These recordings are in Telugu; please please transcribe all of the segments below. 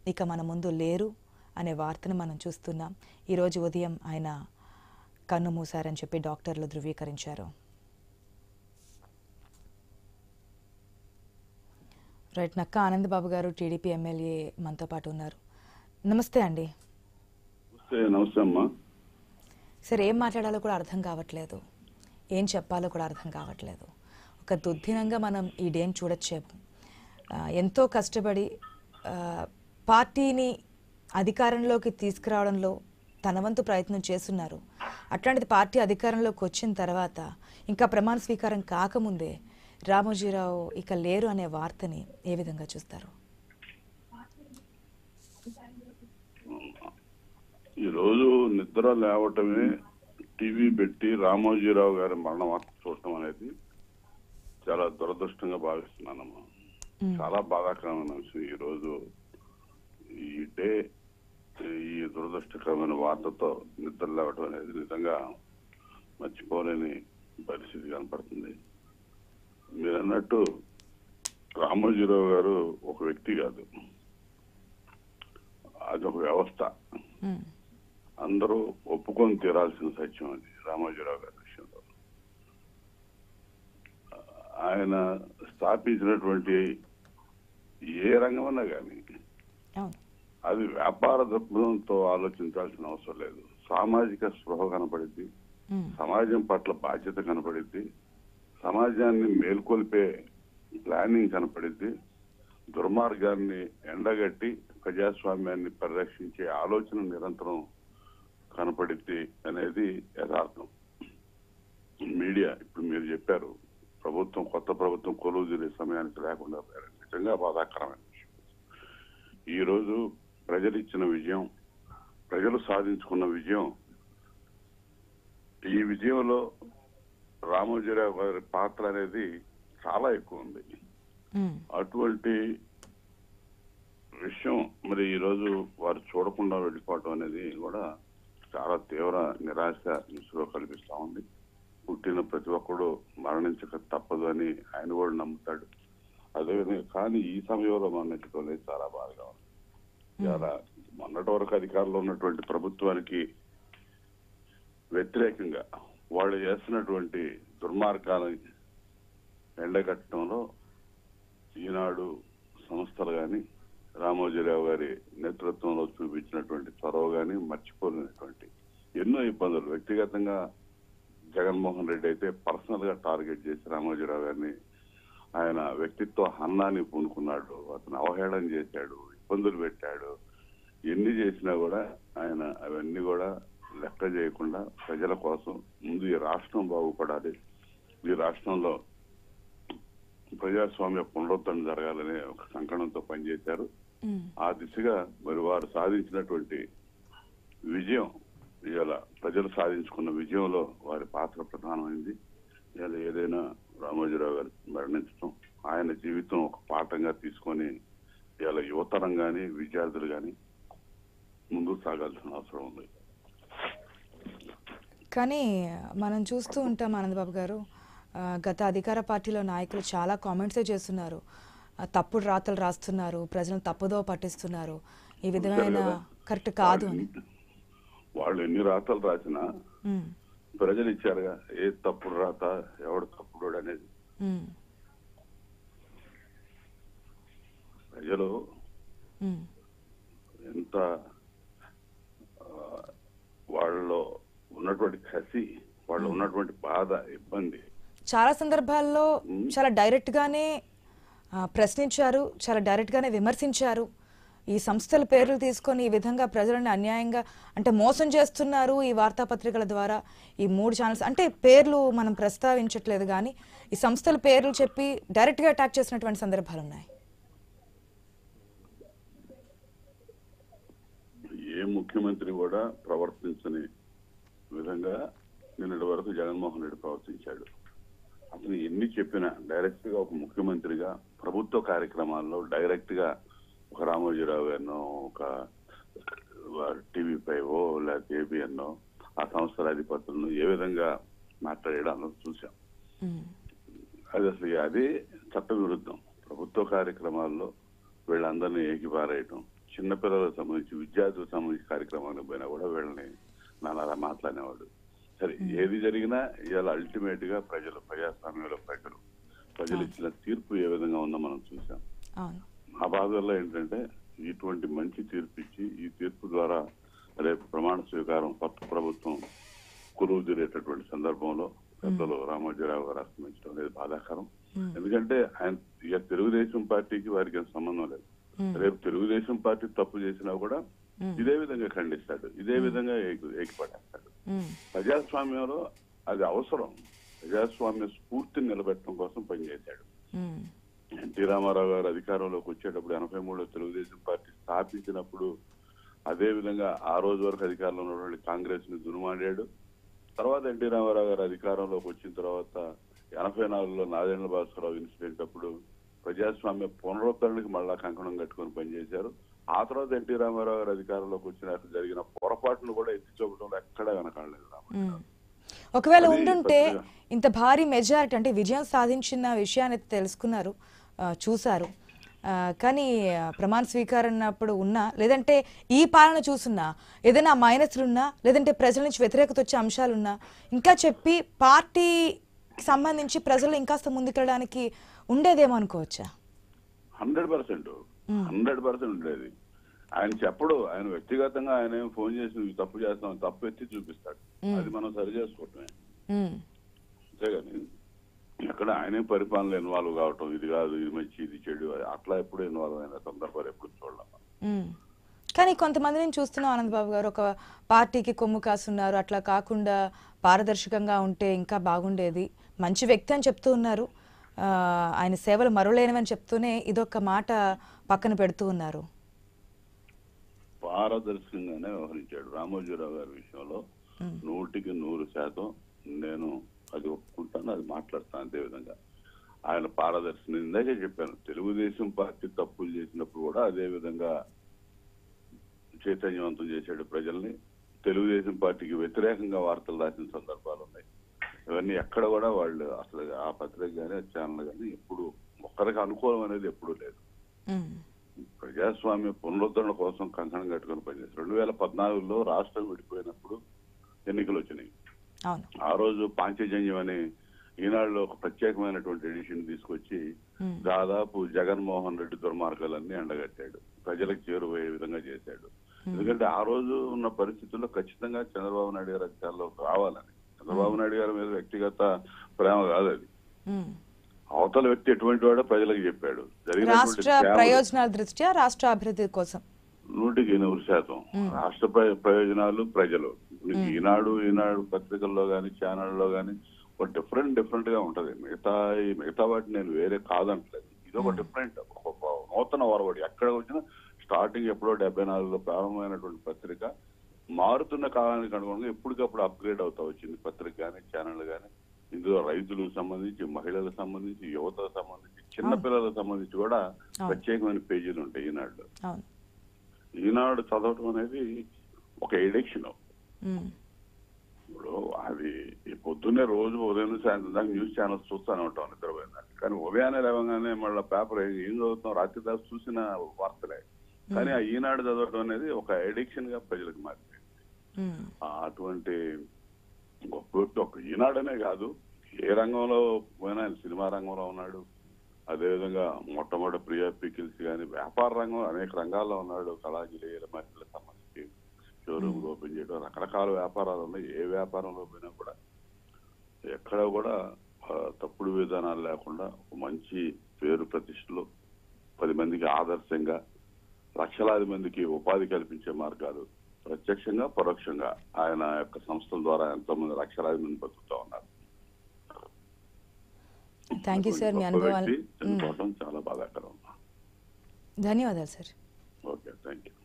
ఇక మన ముందు లేరు అనే వార్తను మనం చూస్తున్నాం ఈరోజు ఉదయం ఆయన కన్ను మూశారని చెప్పి డాక్టర్లు ధృవీకరించారు రైట్ నక్క ఆనందబాబు గారు టీడీపీ ఎమ్మెల్యే మనతో పాటు ఉన్నారు నమస్తే అండి నమస్తే నమస్తే అమ్మా సరే ఏం మాట్లాడాలో కూడా అర్థం కావట్లేదు ఏం చెప్పాలో కూడా అర్థం కావట్లేదు ఒక దుర్దినంగా మనం ఈ డేని చూడొచ్చేమో ఆ, ఎంతో కష్టపడి ఆ, పార్టీని అధికారంలోకి తీసుకురావడంలో తన వంతు ప్రయత్నం చేస్తున్నారు అట్లాంటిది పార్టీ అధికారంలోకి వచ్చిన తర్వాత ఇంకా ప్రమాణ స్వీకారం కాకముందే రామోజీరావు ఇక లేరు అనే వార్తని ఏ విధంగా చూస్తారు ఈరోజు నిద్ర లేవటమే టీవీ పెట్టి రామోజీరావు గారి మరణ వార్త చూడటం అనేది చాలా దురదృష్టంగా భావిస్తున్నానమ్మా మ్మ్. చాలా బాధాకరమైన విషయం ఈ రోజు ఈ డే ఈ దురదృష్టకరమైన వార్తతో నిద్ర లేవటం అనేది నిజంగా మర్చిపోలేని పరిస్థితి కనపడుతుంది మీరు అన్నట్టు రామోజీరావు గారు ఒక వ్యక్తి కాదు అది ఒక వ్యవస్థ మ్మ్. అందరూ ఒప్పుకొని తీరాల్సిన సత్యం అది రామోజీరావు గారి విషయంలో ఆయన స్థాపించినటువంటి ఏ రంగమన్నా కానీ అవును అది వ్యాపార దృక్పథంతో ఆలోచించాల్సిన అవసరం లేదు సామాజిక స్పృహ కనపడింది మ్మ్. సమాజం పట్ల బాధ్యత కనపడింది సమాజాన్ని మేల్కొల్పే ప్లానింగ్ కనపడింది దుర్మార్గాన్ని ఎండగట్టి ప్రజాస్వామ్యాన్ని పరిరక్షించే ఆలోచన నిరంతరం కనపడింది అనేది యథార్థం మీడియా ఇప్పుడు మీరు చెప్పారు ప్రభుత్వం కొత్త ప్రభుత్వం కొలువు తీరే సమయానికి లేకుండా పోయారు. నిజంగా బాధాకరమైన విషయం ఈ రోజు ప్రజలు ఇచ్చిన విజయం ప్రజలు సాధించుకున్న విజయం ఈ విజయంలో రామోజీరావు గారి పాత్ర అనేది చాలా ఎక్కువ ఉంది మ్మ్. అటువంటి విషయం మరి ఈ రోజు వారు చూడకుండా వెళ్ళిపోవటం అనేది కూడా చాలా తీవ్ర నిరాశ నిస్సులో కల్పిస్తా ఉంది పుట్టిన ప్రతి ఒక్కడు మరణించక తప్పదు అని ఆయన కూడా నమ్ముతాడు అదేవిధంగా కానీ ఈ సమయంలో మరణించడం అనేది చాలా బాధగా ఉంది ఇలా మొన్నటి వరకు అధికారంలో ఉన్నటువంటి ప్రభుత్వానికి వ్యతిరేకంగా వాళ్ళు చేస్తున్నటువంటి దుర్మార్గాలను ఎండగట్టడంలో ఈనాడు సంస్థలు కానీ రామోజీరావు గారి నేతృత్వంలో చూపించినటువంటి చొరవ కానీ మర్చిపోలేనటువంటి ఎన్నో ఇబ్బందులు వ్యక్తిగతంగా జగన్మోహన్ రెడ్డి అయితే పర్సనల్ గా టార్గెట్ చేసి రామోజీరావు గారిని ఆయన వ్యక్తిత్వ హన్నాన్ని పూనుకున్నాడు అతను అవహేళన చేశాడు ఇబ్బందులు పెట్టాడు ఎన్ని చేసినా కూడా ఆయన అవన్నీ కూడా లెక్క చేయకుండా ప్రజల కోసం ముందు ఈ రాష్ట్రం బాగుపడాలి ఈ రాష్ట్రంలో ప్రజాస్వామ్య పునరుద్ధరణ జరగాలనే ఒక కంకణంతో పనిచేశారు మ్మ్. ఆ దిశగా మరి వారు సాధించినటువంటి విజయం ఇవాళ ప్రజలు సాధించుకున్న విజయంలో వారి పాత్ర ప్రధానమైంది ఇవాళ ఏదైనా రామోజీరావు గారు మరణించడం ఆయన జీవితం ఒక పాఠంగా తీసుకొని ఇవాళ యువతరం గాని విద్యార్థులు గాని ముందుకు సాగాల్సిన అవసరం ఉంది కానీ మనం చూస్తూ ఉంటాం ఆనందబాబు గారు ఆ, గత అధికార పార్టీలో నాయకులు చాలా కామెంట్సే చేస్తున్నారు ఆ, తప్పుడు రాతలు రాస్తున్నారు ప్రజలను తప్పుదో పట్టిస్తున్నారు ఈ విధమైన కదా. కరెక్ట్ కాదు అని వాళ్ళు ఎన్ని రాతలు రాసినా ఉమ్, ప్రజలు ఇచ్చారుగా ఏ తప్పుడు రాత ఎవడు తప్పుడు అనేది ఉమ్, ప్రజలు ఉమ్, ఎంత ఆ, వాళ్ళలో ఉన్నటువంటి కసి వాళ్ళు ఉన్నటువంటి బాధ ఇబ్బంది చాలా సందర్భాల్లో చాలా డైరెక్ట్ గానే ఆ, ప్రశ్నించారు చాలా డైరెక్ట్ గానే విమర్శించారు ఈ సంస్థల పేర్లు తీసుకొని ఈ విధంగా ప్రజలను అన్యాయంగా అంటే మోసం చేస్తున్నారు ఈ వార్తాపత్రికల ద్వారా ఈ మూడు ఛానల్స్ అంటే పేర్లు మనం ప్రస్తావించట్లేదు కానీ ఈ సంస్థల పేర్లు చెప్పి డైరెక్ట్ గా అటాక్ చేసినటువంటి సందర్భాలు ఉన్నాయి ఏ ముఖ్యమంత్రి కూడా ప్రవర్తించని విధంగా నిన్నటి వరకు జగన్మోహన్ రెడ్డి ప్రవర్తించాడు అతను ఎన్ని చెప్పినా డైరెక్ట్ గా ఒక ముఖ్యమంత్రిగా ప్రభుత్వ కార్యక్రమాల్లో డైరెక్ట్ గా ఒక రామోజీరావు గారినో ఒక టీవీ ఫైవ్ లేకపోతే ఏబిఎన్ ఆ సంస్థల అధిపతులను ఏ విధంగా మాట్లాడడం చూసాం ఉమ్, అది అసలు అదే చట్ట విరుద్ధం ప్రభుత్వ కార్యక్రమాల్లో వీళ్ళందరినీ ఏకిపారేయటం చిన్నపిల్లలకు సంబంధించి విద్యార్థులకు సంబంధించి కార్యక్రమానికి పోయినా కూడా వీళ్ళని నన్ను అలా మాట్లాడినవాడు సరే ఏది జరిగినా ఇవాళ అల్టిమేట్ గా ప్రజలు ప్రజాస్వామ్యంలో ప్రజలు ప్రజలు ఇచ్చిన తీర్పు ఏ విధంగా ఉందో మనం చూసాం అవును మా బాధల్లో ఏంటంటే ఇటువంటి మంచి తీర్పు ఇచ్చి ఈ తీర్పు ద్వారా రేపు ప్రమాణ స్వీకారం కొత్త ప్రభుత్వం కురువు తీరేటటువంటి సందర్భంలో పెద్దలు రామోజీరావు గారు అస్తమించడం అనేది బాధాకరం మ్మ్. ఎందుకంటే ఆయన ఇక తెలుగుదేశం పార్టీకి వారికి ఏం సంబంధం లేదు మ్మ్. రేపు తెలుగుదేశం పార్టీ తప్పు చేసినా కూడా మ్మ్. ఇదే విధంగా ఖండిస్తాడు ఇదే విధంగా ఏకి- ఏకిపడేస్తాడు మ్మ్. ప్రజాస్వామ్యంలో అది అవసరం ప్రజాస్వామ్య స్ఫూర్తిని నిలబెట్టడం కోసం పనిచేశాడు మ్మ్. ఎన్టీ రామారావు గారు అధికారంలోకి వచ్చేటప్పుడు ఎనభై మూడులో తెలుగుదేశం పార్టీ స్థాపించినప్పుడు అదే విధంగా ఆ రోజు వరకు అధికారంలో ఉన్నటువంటి కాంగ్రెస్ ని దునుమాడాడు తర్వాత ఎన్టీ రామారావు గారు అధికారంలోకి వచ్చిన తర్వాత ఎనభై నాలుగులో నాదేంద్ర భాస్కరరావు ఇన్సిడెంట్ అప్పుడు ప్రజాస్వామ్య పునరుద్ధరణకి మళ్ళా కంకణం కట్టుకొని పనిచేశారు ఆ తర్వాత ఎన్టీ రామారావు గారు అధికారంలోకి వచ్చినాక జరిగిన పొరపాటును కూడా ఎత్తి చూపడంలో ఎక్కడా వెనకాడలేదు రామారావు మ్మ్. ఒకవేళ అది ఉండుంటే కొత్తగా. ఇంత భారీ మెజారిటీ అంటే విజయం సాధించిన విషయాన్ని అయితే తెలుసుకున్నారు ఆ, చూశారు ఆ, కానీ ఆ, ప్రమాణ స్వీకారన్నప్పుడు ఉన్నా లేదంటే ఈ పాలన చూసున్నా ఏదైనా మైనస్లు ఉన్నా లేదంటే ప్రజల నుంచి వ్యతిరేకత వచ్చే అంశాలున్నా ఇంకా చెప్పి పార్టీకి సంబంధించి ప్రజలు ఇంకాస్త ముందుకెళ్ళడానికి ఉండేదేమో అనుకోవచ్చా హండ్రెడ్ పర్సెంట్ హండ్రెడ్ పర్సెంట్ ఉండేది ఆయన చెప్పడు ఆయన వ్యక్తిగతంగా ఆయన ఏం ఫోన్ చేసి నువ్వు తప్పు చేస్తావు తప్పు ఎత్తి చూపిస్తాడు అది మనం సరి చేసుకోవటమే మ్మ్. అంతేగాని ఎక్కడ ఆయనే పరిపాలనలో ఇన్వాల్వ్ కావటం ఇది కాదు ఇది మంచి ఇది చెడు అట్లా ఎప్పుడు ఇన్వాల్వ్ అయిన సందర్భాలు ఎప్పుడు చూడలేము మ్మ్. కానీ కొంతమందిని చూస్తున్నాం ఆనంద్ బాబు గారు ఒక పార్టీకి కొమ్ము కాస్తున్నారు అట్లా కాకుండా పారదర్శకంగా ఉంటే ఇంకా బాగుండేది మంచి వ్యక్తి అని చెప్తూ ఉన్నారు ఆ, ఆయన సేవలు మరులేనివని చెప్తూనే ఇదొక మాట పక్కన పెడుతూ ఉన్నారు పారదర్శకంగానే వ్యవహరించాడు రామోజీరావు గారి విషయంలో నూటికి నూరు శాతం నేను అది ఒప్పుకుంటాను అది మాట్లాడతాను అదే విధంగా ఆయన పారదర్శన ఇందాకే చెప్పాను తెలుగుదేశం పార్టీ తప్పులు చేసినప్పుడు కూడా అదే విధంగా చైతన్యవంతం చేశాడు ప్రజల్ని తెలుగుదేశం పార్టీకి వ్యతిరేకంగా వార్తలు రాసిన సందర్భాలు ఉన్నాయి ఇవన్నీ ఎక్కడ కూడా వాళ్ళు అసలు ఆ పత్రిక కానీ ఆ ఛానల్ కానీ ఎప్పుడు ఒక్కరికి అనుకూలం అనేది ఎప్పుడూ లేదు మ్మ్. ప్రజాస్వామ్య పునరుద్ధరణ కోసం కంకణం కట్టుకొని పనిచేస్తారు రెండు వేల పద్నాలుగులో రాష్ట్రం విడిపోయినప్పుడు ఎన్నికలు వచ్చినాయి అవును ఆ రోజు పాంచజన్యం అనే ఈనాడులో ఒక ప్రత్యేకమైనటువంటి ఎడిషన్ తీసుకొచ్చి మ్మ్. దాదాపు జగన్మోహన్ రెడ్డి దుర్మార్గాలన్నీ ఎండగట్టాడు ప్రజలకు చేరువయ్యే విధంగా చేశాడు ఎందుకంటే ఆ రోజు ఉన్న పరిస్థితుల్లో ఖచ్చితంగా చంద్రబాబు నాయుడు గారు అధికారంలోకి రావాలని చంద్రబాబు నాయుడు గారి మీద వ్యక్తిగత ప్రేమ కాదు అది మ్మ్. అవతల వ్యక్తి ఎటువంటి వాడో ప్రజలకు చెప్పాడు జరిగినటువంటి రాష్ట్ర త్యాగం- ప్రయోజనాల దృష్ట్యా రాష్ట్ర అభివృద్ధి కోసం నూటికి నూరు శాతం రాష్ట్ర ప్ర- ప్రయోజనాలు ప్రజలు మీకు ఈనాడు ఈనాడు పత్రికల్లో గాని ఛానల్లో గాని ఒక డిఫరెంట్ డిఫరెంట్ గా ఉంటది మిగతా ఈ మిగతా వాటిని నేను వేరే కాదంటలేదు ఇది ఒక డిఫరెంట్ ఒక ఒక నూతన వరవడి ఎక్కడ వచ్చినా స్టార్టింగ్ ఎప్పుడో డెబ్బై నాలుగులో ప్రారంభమైనటువంటి పత్రిక మారుతున్న కాలానికి అనుగుణంగా ఎప్పటికప్పుడు అప్గ్రేడ్ అవుతా వచ్చింది పత్రిక కానీ ఛానల్ కానీ ఇందులో రైతులకు సంబంధించి మహిళలకు సంబంధించి యువతకు సంబంధించి చిన్న పిల్లలకు సంబంధించి కూడా ప్రత్యేకమైన పేజీలు ఉంటాయి ఈనాడులో అవును ఈనాడు చదవటం అనేది ఒక ఎడిక్షన్ మ్మ్. ఇప్పుడు అది ఈ పొద్దున్నే రోజు ఉదయం నుంచి సాయంత్రం దాకా న్యూస్ ఛానల్స్ చూస్తూనే ఉంటాం నిద్రపోయిందా కానీ ఉదయాన్నే లేవగానే మళ్ళీ పేపర్ ఏం చదువుతాం రాత్రి దాకా చూసిన వార్తలే కానీ ఆ ఈనాడు చదవటం అనేది ఒక ఎడిక్షన్ గా ప్రజలకు మారిపోయింది మ్మ్. ఆ అటువంటి గొప్ప వ్యక్తి ఒక ఈనాడనే కాదు ఏ రంగంలో పోయినా ఆయన సినిమా రంగంలో ఉన్నాడు అదేవిధంగా మొట్టమొదటి ప్రియా పికిల్స్ కానీ వ్యాపార రంగం అనేక రంగాల్లో ఉన్నాడు కళాజిలి మహిళలకు సంబంధించి షోరూమ్ ఓపెన్ చేయడం రకరకాల వ్యాపారాలు ఉన్నాయి ఏ వ్యాపారంలో పోయినా కూడా ఎక్కడ కూడా ఆ, తప్పుడు విధానాలు లేకుండా ఒక మంచి పేరు ప్రతిష్టలు పది మందికి ఆదర్శంగా లక్షలాది మందికి ఉపాధి కల్పించే మార్గాలు ప్రత్యక్షంగా పరోక్షంగా ఆయన యొక్క సంస్థల ద్వారా ఎంతో మంది లక్షలాది మంది బతుకుతా ఉన్నారు థ్యాంక్ యూ సార్ మీ గొప్ప అనుభవాలు వ్యక్తి చనిపోవడం చాలా బాధాకరం ధన్యవాదాలు sir okay thank you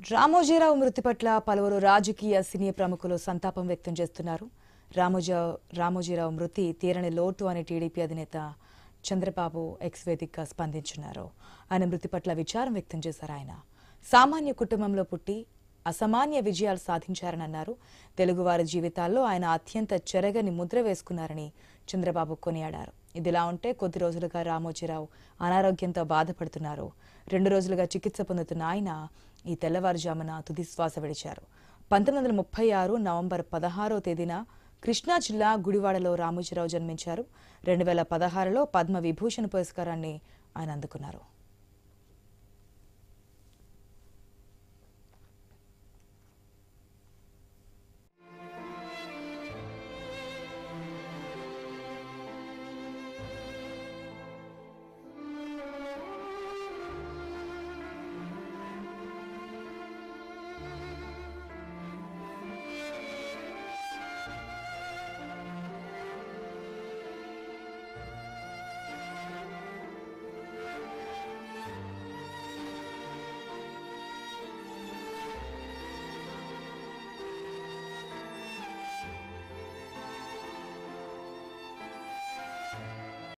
Ramoji Rao మృతి పట్ల పలువురు రాజకీయ సినీ ప్రముఖులు సంతాపం వ్యక్తం చేస్తున్నారు రామోజా రామోజీరావు మృతి తీరని లోటు అని టీడీపీ అధినేత చంద్రబాబు ఎక్స్ వేదికగా స్పందించున్నారు ఆయన మృతి పట్ల విచారం వ్యక్తం చేశారు ఆయన సామాన్య కుటుంబంలో పుట్టి అసామాన్య విజయాలు సాధించారని అన్నారు తెలుగువారి జీవితాల్లో ఆయన అత్యంత చెరగని ముద్ర వేసుకున్నారని చంద్రబాబు కొనియాడారు ఇదిలా ఉంటే కొద్ది రోజులుగా రామోజీరావు అనారోగ్యంతో బాధపడుతున్నారు రెండు రోజులుగా చికిత్స పొందుతున్న ఆయన ఈ తెల్లవారుజామున తుది శ్వాస విడిచారు పంతొమ్మిది వందల ముప్పై ఆరు నవంబర్ పదహారో తేదీన కృష్ణా జిల్లా గుడివాడలో రామోజీరావు జన్మించారు రెండు వేల పదహారులో పద్మ విభూషణ్ పురస్కారాన్ని ఆయన అందుకున్నారు